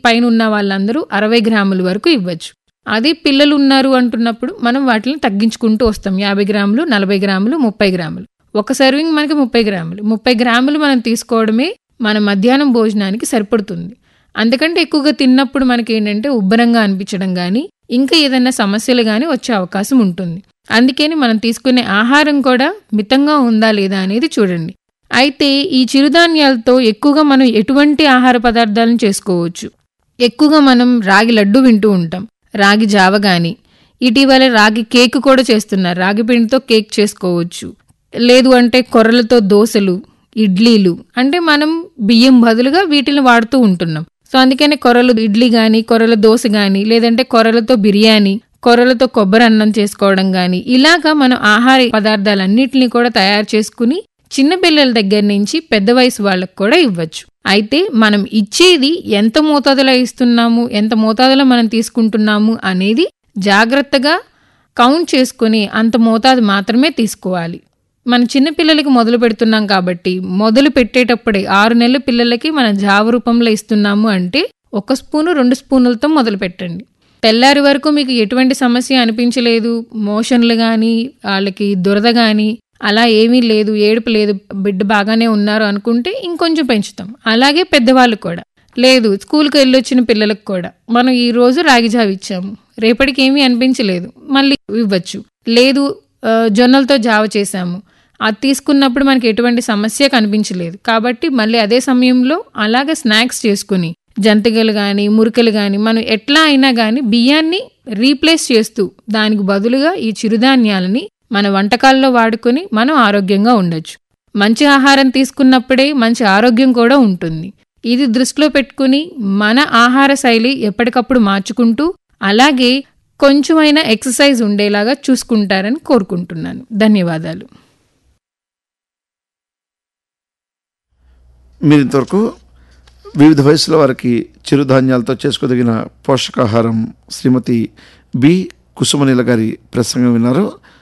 పైన ఉన్న వాళ్ళందరూ అరవై గ్రాముల వరకు ఇవ్వచ్చు అదే పిల్లలు ఉన్నారు అంటున్నప్పుడు మనం వాటిని తగ్గించుకుంటూ వస్తాం యాభై గ్రాములు నలభై గ్రాములు ముప్పై గ్రాములు ఒక సర్వింగ్ మనకి ముప్పై గ్రాములు ముప్పై గ్రాములు మనం తీసుకోవడమే మన మధ్యాహ్నం భోజనానికి సరిపడుతుంది అందుకంటే ఎక్కువగా తిన్నప్పుడు మనకి ఏంటంటే ఉబ్బరంగా అనిపించడం కానీ ఇంకా ఏదైనా సమస్యలు కానీ వచ్చే అవకాశం ఉంటుంది అందుకని మనం తీసుకునే ఆహారం కూడా మితంగా ఉందా లేదా అనేది చూడండి అయితే ఈ చిరుధాన్యాలతో ఎక్కువగా మనం ఎటువంటి ఆహార పదార్థాలను చేసుకోవచ్చు ఎక్కువగా మనం రాగి లడ్డు వింటూ ఉంటాం రాగి జావ గాని ఇటీవల రాగి కేక్ కూడా చేస్తున్నారు రాగి పిండితో కేక్ చేసుకోవచ్చు లేదు అంటే కొర్రలతో దోశలు ఇడ్లీలు అంటే మనం బియ్యం బదులుగా వీటిని వాడుతూ ఉంటున్నాం సో అందుకనే కొర్రలు ఇడ్లీ గాని కొర్రల దోశ గాని లేదంటే కొర్రలతో బిర్యానీ కొర్రలతో కొబ్బరి అన్నం చేసుకోవడం గాని ఇలాగా మనం ఆహార పదార్థాలన్నిటిని కూడా తయారు చేసుకుని చిన్నపిల్లల దగ్గర నుంచి పెద్ద వయసు వాళ్ళకు కూడా ఇవ్వచ్చు అయితే మనం ఇచ్చేది ఎంత మోతాదులో ఇస్తున్నాము ఎంత మోతాదులో మనం తీసుకుంటున్నాము అనేది జాగ్రత్తగా కౌంట్ చేసుకుని అంత మోతాదు మాత్రమే తీసుకోవాలి మన చిన్నపిల్లలకి మొదలు పెడుతున్నాం కాబట్టి మొదలు పెట్టేటప్పుడే ఆరు నెలల పిల్లలకి మనం జావ రూపంలో ఇస్తున్నాము అంటే ఒక స్పూను రెండు స్పూనులతో మొదలు పెట్టండి తెల్లారి వరకు మీకు ఎటువంటి సమస్య అనిపించలేదు మోషన్లు కానీ వాళ్ళకి దురద కానీ అలా ఏమీ లేదు ఏడుపు లేదు బిడ్డ బాగానే ఉన్నారు అనుకుంటే ఇంకొంచెం పెంచుతాం అలాగే పెద్దవాళ్ళు కూడా లేదు స్కూల్కి వెళ్ళొచ్చిన పిల్లలకు కూడా మనం ఈ రోజు రాగి జావ ఇచ్చాము రేపటికి ఏమీ అనిపించలేదు మళ్ళీ ఇవ్వచ్చు లేదు ఆ, జొన్నలతో జావ చేశాము అది తీసుకున్నప్పుడు మనకి ఎటువంటి సమస్య కనిపించలేదు కాబట్టి మళ్ళీ అదే సమయంలో అలాగే స్నాక్స్ చేసుకుని జంతికలు కానీ మురికలు కానీ మనం ఎట్లా అయినా కానీ బియ్యాన్ని రీప్లేస్ చేస్తూ దానికి బదులుగా ఈ చిరుధాన్యాలని మన వంటకాల్లో వాడుకొని మనం ఆరోగ్యంగా ఉండొచ్చు మంచి ఆహారం తీసుకున్నప్పుడే మంచి ఆరోగ్యం కూడా ఉంటుంది ఇది దృష్టిలో పెట్టుకుని మన ఆహార శైలి ఎప్పటికప్పుడు మార్చుకుంటూ అలాగే కొంచెమైనా ఎక్సర్సైజ్ ఉండేలాగా చూసుకుంటారని కోరుకుంటున్నాను ధన్యవాదాలు మీరు ఇంతవరకు వివిధ వయసుల వారికి చిరుధాన్యాలతో చేసుకోదగిన పోషకాహారం శ్రీమతి బి కుసుమనీల గారి ప్రసంగం విన్నారు